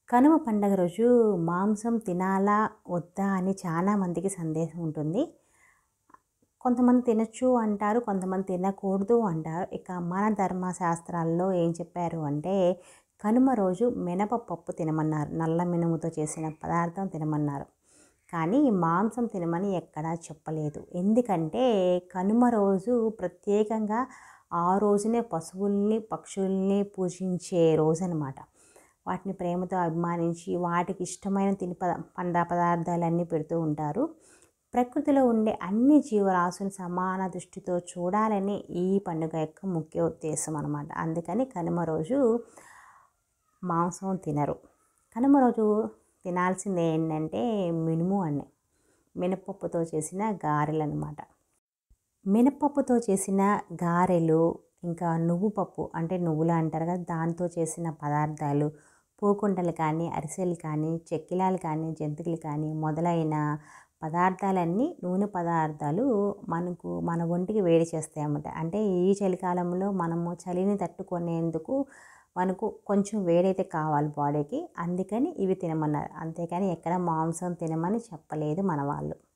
కనుమ పండగ రోజు మాంసం తినాలా వద్దా అని చాలా మందికి సందేహం ఉంటుంది కొంతమంది తినచ్చు అంటారు కొంతమంది తినకూడదు అంటారు ఇక మన ధర్మశాస్త్రాల్లో ఏం చెప్పారు అంటే కనుమ రోజు మినపపప్పు తినమన్నారు నల్ల మినుముతో చేసిన పదార్థం తినమన్నారు కానీ మాంసం తినమని ఎక్కడా చెప్పలేదు ఎందుకంటే కనుమ రోజు ప్రత్యేకంగా ఆ రోజునే పశువుల్ని పక్షుల్ని పూజించే రోజు అనమాట వాటిని ప్రేమతో అభిమానించి వాటికి ఇష్టమైన తిని పద పండ పదార్థాలన్నీ పెడుతూ ఉంటారు ప్రకృతిలో ఉండే అన్ని జీవరాశులు సమాన దృష్టితో చూడాలని ఈ పండుగ యొక్క ముఖ్య ఉద్దేశం అనమాట అందుకని కనుమ రోజు మాంసం తినరు కనుమ రోజు తినాల్సింది ఏంటంటే మినుము అని మినపప్పుతో చేసిన గారెలు అనమాట మినపప్పుతో చేసిన గారెలు ఇంకా నువ్వు పప్పు అంటే నువ్వులు అంటారు కదా దాంతో చేసిన పదార్థాలు పూకుండలు కానీ అరిసెలు కానీ చెక్కిలాలు కానీ జంతికలు కానీ మొదలైన పదార్థాలన్నీ నూనె పదార్థాలు మనకు మన ఒంటికి వేడి చేస్తాయి అన్నమాట అంటే ఈ చలికాలంలో మనము చలిని తట్టుకునేందుకు మనకు కొంచెం వేడైతే కావాలి బాడీకి అందుకని ఇవి తినమన్నారు అంతేకాని ఎక్కడ మాంసం తినమని చెప్పలేదు మన వాళ్ళు